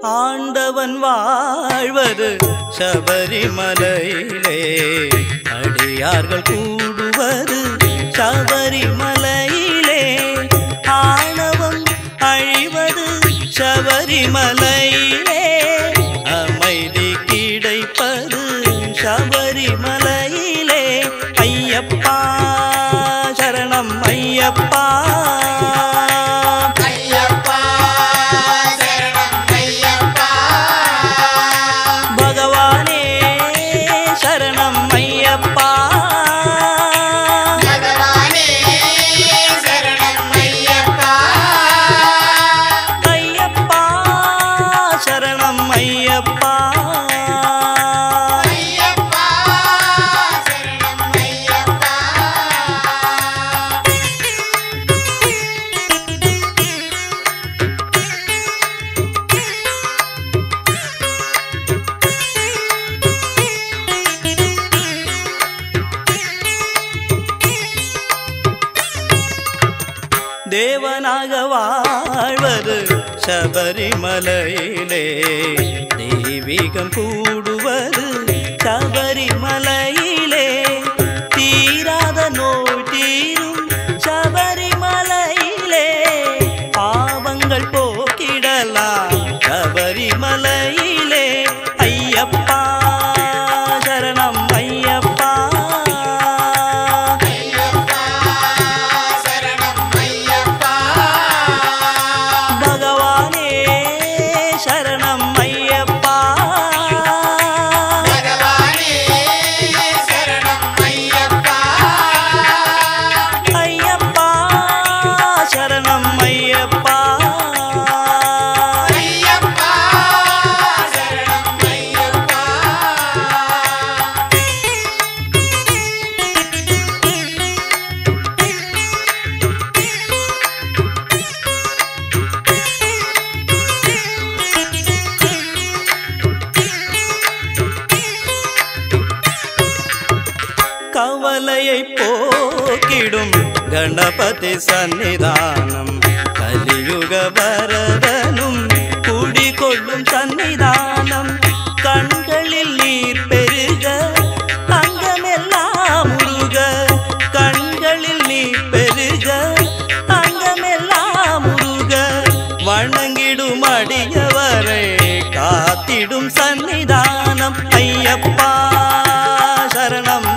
ஆண்டவன் வாழ்வது சபரிமலையிலே அடியார்கள் கூடுவது சபரிமலையிலே ஆணவம் அழிவது சபரிமலையிலே அமைதி கிடைப்பது சபரிமலையிலே ஐயப்பா சரணம் ஐயப்பா ஐயப்பா சரணம் ஐயப்பா பகவானே சரணம் ஐயப்பா பகவானே சரணம் ஐயப்பா ஐயப்பா சரணம் ஐயப்பா ஐயப்பா சரணம் ஐயப்பா தேவனாக வாழ்வது சபரிமலையிலே தெய்வீகம் கூடுவது சபரிமலையிலே தீராத நோய் தீரும் சபரிமலையிலே பாவங்கள் போக்கிடலாம் சபரிமலையிலே ஐயப்பா சரணம் ஐயப்பா ஐயப்பா சரணம் ஐயப்பா பகவானே சரணம் ஐயப்பா பகவானே சரணம் ஐயப்பா ஐயப்பா சரணம் ஐயப்பா ஐயப்பா சரணம் ஐயப்பா கவலையை போக்கிடும் கணபதி சன்னிதானம் கலியுக வரதனும் குடிகொள்ளும் சன்னிதானம் கண்களில் நீர் பெருக அங்கமெல்லாம் முருக கண்களில் நீர் பெருக அங்கமெல்லாம் முருக வணங்கிடும் அடியவரை காத்திடும் சன்னிதானம் ஐயப்பா சரணம்